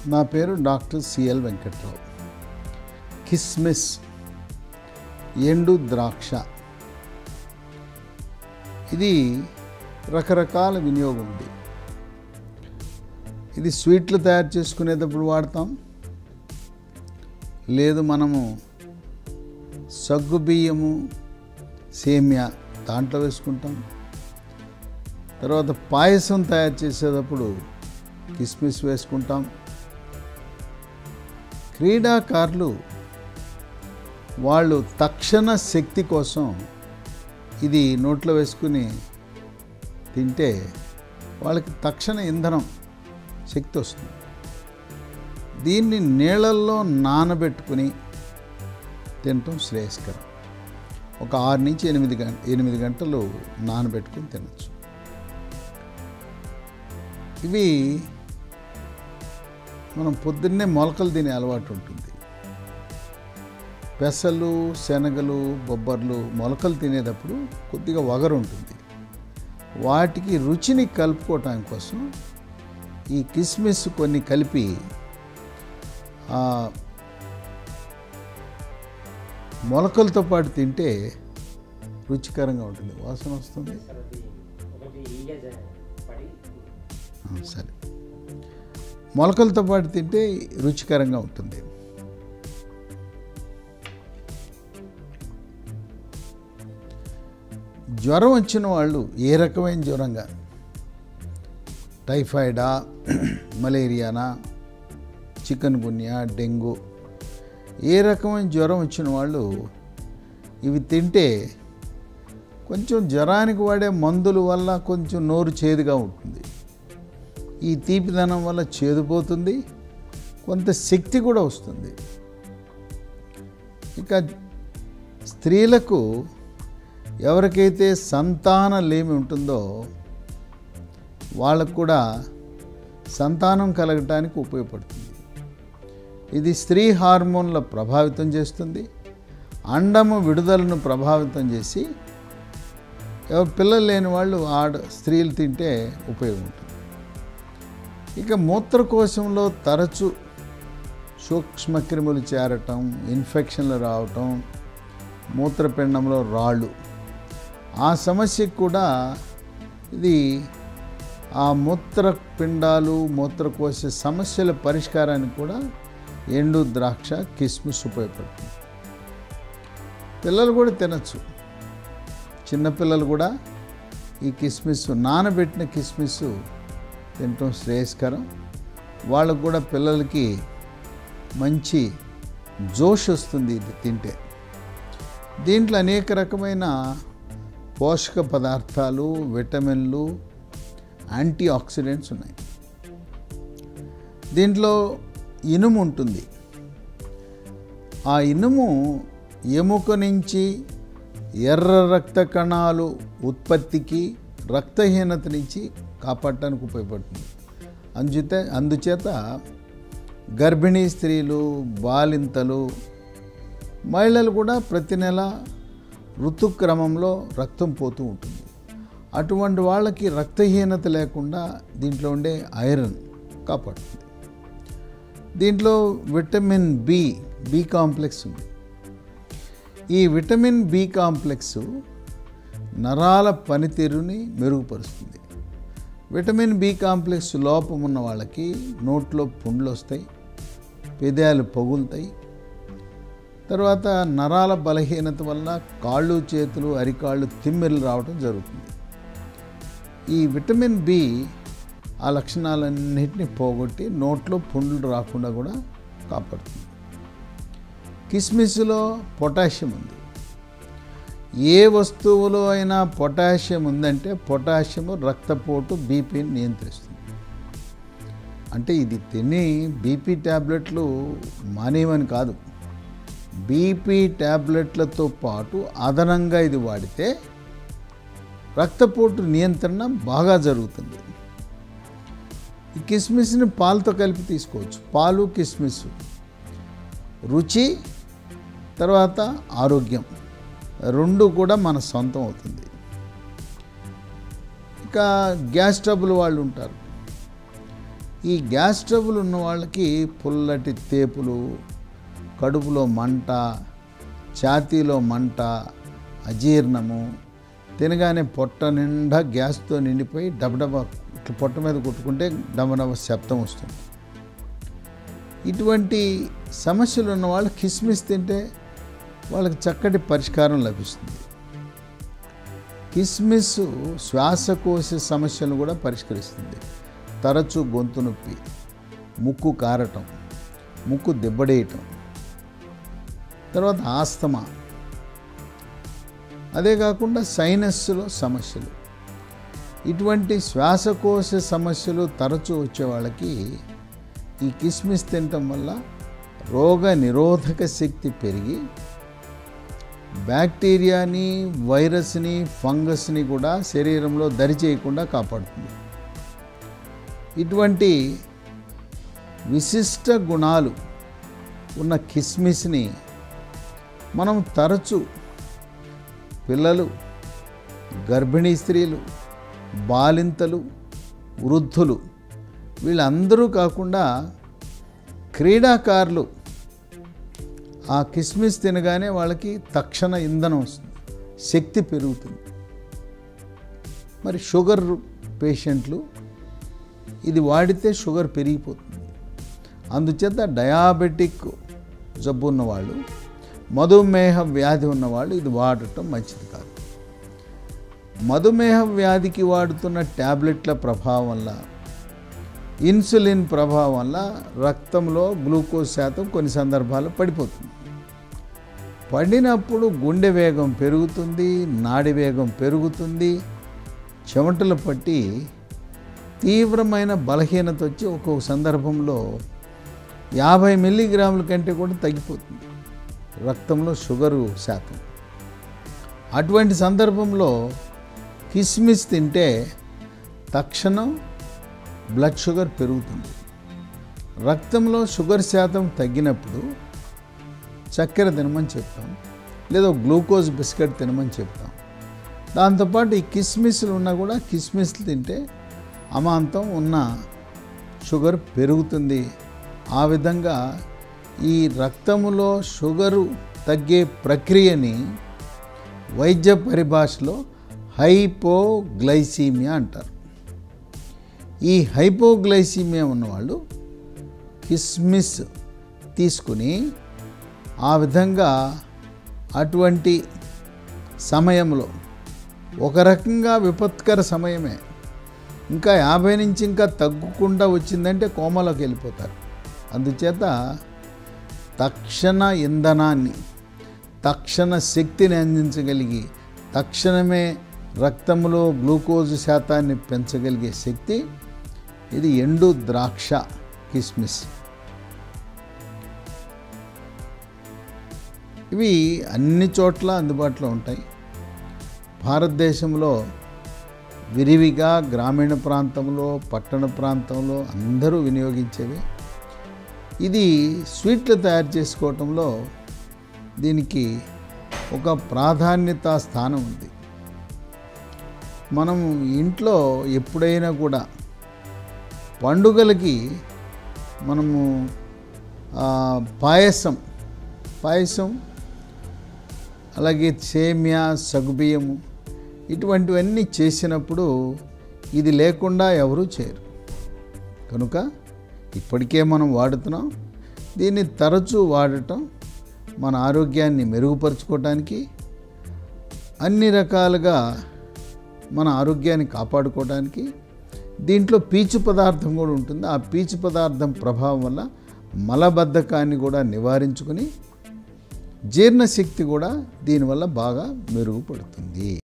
నా పేరు doctor CL Venkatrao కిస్మిస్ ఎండు ద్రాక్ష ఇది రకరకాల వినియోగం ఉంది ఇది స్వీట్లు తయారు చేసుకునేటప్పుడు వాడతాం లేదు మనము సగ్గు బియ్యము సేమియా దాంట్లో వేసుకుంటాం తర్వాత పాయసం తయారు చేసేటప్పుడు కిస్మిస్ వేసుకుంటాం క్రీడాకారులు వాళ్ళు తక్షణ శక్తి కోసం ఇది నోట్లో వేసుకుని తింటే వాళ్ళకి తక్షణ ఇంధనం శక్తి వస్తుంది దీన్ని నీళ్ళల్లో నానబెట్టుకుని తినటం శ్రేయస్కరం ఒక ఆరు నుంచి ఎనిమిది గంట ఎనిమిది గంటలు నానబెట్టుకుని తినచ్చు ఇవి మనం పొద్దున్నే మొలకలు తినే అలవాటు ఉంటుంది పెసలు శనగలు బొబ్బర్లు మొలకలు తినేటప్పుడు కొద్దిగా వగరు ఉంటుంది వాటికి రుచిని కలుపుకోవటం కోసం ఈ కిస్మిస్ కొన్ని కలిపి ఆ మొలకలతో పాటు తింటే రుచికరంగా ఉంటుంది వాసన వస్తుంది సార్ అది ఒకటి ఈగ జ- పడి ఆ, సరే మొలకలతో పాటు తింటే రుచికరంగా ఉంటుంది జ్వరం వచ్చిన వాళ్ళు ఏ రకమైన జ్వరంగా టైఫాయిడా మలేరియానా చికెన్ గున్యా డెంగ్యూ ఏ రకమైన జ్వరం వచ్చిన వాళ్ళు ఇవి తింటే కొంచెం జ్వరానికి వాడే మందుల వల్ల కొంచెం నోరు చేదుగా ఉంటుంది ఈ తీపిదనం వల్ల చేదుపోతుంది కొంత శక్తి కూడా వస్తుంది ఇక స్త్రీలకు ఎవరికైతే సంతాన లేమి ఉంటుందో వాళ్ళకు కూడా సంతానం కలగటానికి ఉపయోగపడుతుంది ఇది స్త్రీ హార్మోన్ల ప్రభావితం చేస్తుంది అండము విడుదలను ప్రభావితం చేసి ఎవరు పిల్లలు లేని వాళ్ళు ఆడ స్త్రీలు తింటే ఉపయోగం ఉంటుంది ఇక మూత్రకోశంలో తరచు సూక్ష్మక్రిములు చేరటం ఇన్ఫెక్షన్లు రావటం మూత్రపిండంలో రాళ్ళు ఆ సమస్యకు కూడా ఇది ఆ మూత్రపిండాలు మూత్రకోశ సమస్యల పరిష్కారానికి కూడా ఎండు ద్రాక్ష కిస్మిస్ ఉపయోగపడుతుంది పిల్లలు కూడా తినచ్చు చిన్నపిల్లలు కూడా ఈ కిస్మిస్ నానబెట్టిన కిస్మిస్ తినటం శ్రేయస్కరం వాళ్ళకు కూడా పిల్లలకి మంచి జోష్ వస్తుంది ఇది తింటే దీంట్లో అనేక రకమైన పోషక పదార్థాలు విటమిన్లు యాంటీ ఆక్సిడెంట్స్ ఉన్నాయి దీంట్లో ఇనుము ఉంటుంది ఆ ఇనుము ఎముక నుంచి ఎర్ర రక్త కణాలు ఉత్పత్తికి రక్తహీనత నుంచి కాపాడటానికి ఉపయోగపడుతుంది అందుచేత అందుచేత గర్భిణీ స్త్రీలు బాలింతలు మహిళలు కూడా ప్రతి నెల ఋతుక్రమంలో రక్తం పోతూ ఉంటుంది అటువంటి వాళ్ళకి రక్తహీనత లేకుండా దీంట్లో ఉండే ఐరన్ కాపాడుతుంది దీంట్లో విటమిన్ బి బి కాంప్లెక్స్ ఉంది ఈ విటమిన్ బి కాంప్లెక్స్ నరాల పనితీరుని మెరుగుపరుస్తుంది విటమిన్ బి కాంప్లెక్స్ లోపం ఉన్న వాళ్ళకి నోట్లో పుండ్లు వస్తాయి పెదాలు పగులుతాయి తర్వాత నరాల బలహీనత వల్ల కాళ్ళు చేతులు అరికాళ్ళు తిమ్మెరలు రావడం జరుగుతుంది ఈ విటమిన్ బి ఆ లక్షణాలన్నింటినీ పోగొట్టి నోట్లో పుండ్లు రాకుండా కూడా కాపాడుతుంది కిస్మిస్లో పొటాషియం ఉంది ఏ వస్తువులో అయినా పొటాషియం ఉందంటే పొటాషియం రక్తపోటు బీపీని నియంత్రిస్తుంది అంటే ఇది తిని బీపీ ట్యాబ్లెట్లు మానేయమని కాదు బీపీ ట్యాబ్లెట్లతో పాటు అదనంగా ఇది వాడితే రక్తపోటు నియంత్రణ బాగా జరుగుతుంది ఈ కిస్మిస్ని పాలతో కలిపి తీసుకోవచ్చు పాలు కిస్మిస్ రుచి తర్వాత ఆరోగ్యం రెండు కూడా మన సొంతం అవుతుంది ఇక గ్యాస్ ట్రబుల్ వాళ్ళు ఉంటారు ఈ గ్యాస్ ట్రబుల్ ఉన్న వాళ్ళకి పుల్లటి తేపులు కడుపులో మంట ఛాతీలో మంట అజీర్ణము తినగానే పొట్ట నిండా గ్యాస్తో నిండిపోయి డబడబ ఇట్లా పొట్ట మీద కొట్టుకుంటే డబడబ శబ్దం వస్తుంది ఇటువంటి సమస్యలు ఉన్న వాళ్ళు కిస్మిస్ తింటే వాళ్ళకి చక్కటి పరిష్కారం లభిస్తుంది కిస్మిస్ శ్వాసకోశ సమస్యలను కూడా పరిష్కరిస్తుంది తరచూ గొంతు నొప్పి ముక్కు కారటం ముక్కు దెబ్బడేయటం తర్వాత ఆస్తమా అదే కాకుండా సైనస్లో సమస్యలు ఇటువంటి శ్వాసకోశ సమస్యలు తరచూ వచ్చే వాళ్ళకి ఈ కిస్మిస్ తినటం వల్ల రోగ నిరోధక శక్తి పెరిగి బ్యాక్టీరియాని వైరస్ని ఫంగస్ని కూడా శరీరంలో దరి చేయకుండా కాపాడుతుంది ఇటువంటి విశిష్ట గుణాలు ఉన్న కిస్మిస్ని మనం తరచు పిల్లలు గర్భిణీ స్త్రీలు బాలింతలు వృద్ధులు వీళ్ళందరూ కాకుండా క్రీడాకారులు ఆ కిస్మిస్ తినగానే వాళ్ళకి తక్షణ ఇంధనం వస్తుంది శక్తి పెరుగుతుంది మరి షుగర్ పేషెంట్లు ఇది వాడితే షుగర్ పెరిగిపోతుంది అందుచేత డయాబెటిక్ జబ్బు ఉన్నవాళ్ళు మధుమేహ వ్యాధి ఉన్నవాళ్ళు ఇది వాడటం మంచిది కాదు మధుమేహ వ్యాధికి వాడుతున్న ట్యాబ్లెట్ల ప్రభావం వల్ల ఇన్సులిన్ ప్రభావం వల్ల రక్తంలో గ్లూకోజ్ శాతం కొన్ని సందర్భాల్లో పడిపోతుంది పడినప్పుడు గుండె వేగం పెరుగుతుంది నాడి వేగం పెరుగుతుంది చెమటలు పట్టి తీవ్రమైన బలహీనత వచ్చి ఒక్కొక్క సందర్భంలో యాభై మిల్లీగ్రాముల కంటే కూడా తగ్గిపోతుంది రక్తంలో షుగరు శాతం అటువంటి సందర్భంలో కిస్మిస్ తింటే తక్షణం బ్లడ్ షుగర్ పెరుగుతుంది రక్తంలో షుగర్ శాతం తగ్గినప్పుడు చక్కెర తినమని చెప్తాం లేదా గ్లూకోజ్ బిస్కెట్ తినమని చెప్తాం దాంతోపాటు ఈ కిస్మిస్లు ఉన్నా కూడా కిస్మిస్లు తింటే అమాంతం ఉన్న షుగర్ పెరుగుతుంది ఆ విధంగా ఈ రక్తములో షుగరు తగ్గే ప్రక్రియని వైద్య పరిభాషలో హైపోగ్లైసీమియా అంటారు ఈ హైపోగ్లైసీమియా ఉన్నవాళ్ళు కిస్మిస్ తీసుకుని ఆ విధంగా అటువంటి సమయంలో ఒక రకంగా విపత్కర సమయమే ఇంకా యాభై నుంచి ఇంకా తగ్గకుండా వచ్చిందంటే కోమలోకి వెళ్ళిపోతారు అందుచేత తక్షణ ఇంధనాన్ని తక్షణ శక్తిని అందించగలిగి తక్షణమే రక్తంలో గ్లూకోజ్ శాతాన్ని పెంచగలిగే శక్తి ఇది ఎండు ద్రాక్ష కిస్మిస్ ఇవి అన్ని చోట్ల అందుబాటులో ఉంటాయి భారతదేశంలో విరివిగా గ్రామీణ ప్రాంతంలో పట్టణ ప్రాంతంలో అందరూ వినియోగించేవి ఇది స్వీట్లు తయారు చేసుకోవటంలో దీనికి ఒక ప్రాధాన్యత స్థానం ఉంది మనం ఇంట్లో ఎప్పుడైనా కూడా పండుగలకి మనము ఆ, పాయసం పాయసం అలాగే సేమియా సగుబియ్యము ఇటువంటివన్నీ చేసినప్పుడు ఇది లేకుండా ఎవరూ చేయరు కనుక ఇప్పటికే మనం వాడుతున్నాం దీన్ని తరచూ వాడటం మన ఆరోగ్యాన్ని మెరుగుపరుచుకోవటానికి అన్ని రకాలుగా మన ఆరోగ్యాన్ని కాపాడుకోవడానికి దీంట్లో పీచు పదార్థం కూడా ఉంటుంది ఆ పీచు పదార్థం ప్రభావం వల్ల మలబద్ధకాన్ని కూడా నివారించుకుని జీర్ణశక్తి కూడా దీనివల్ల బాగా మెరుగుపడుతుంది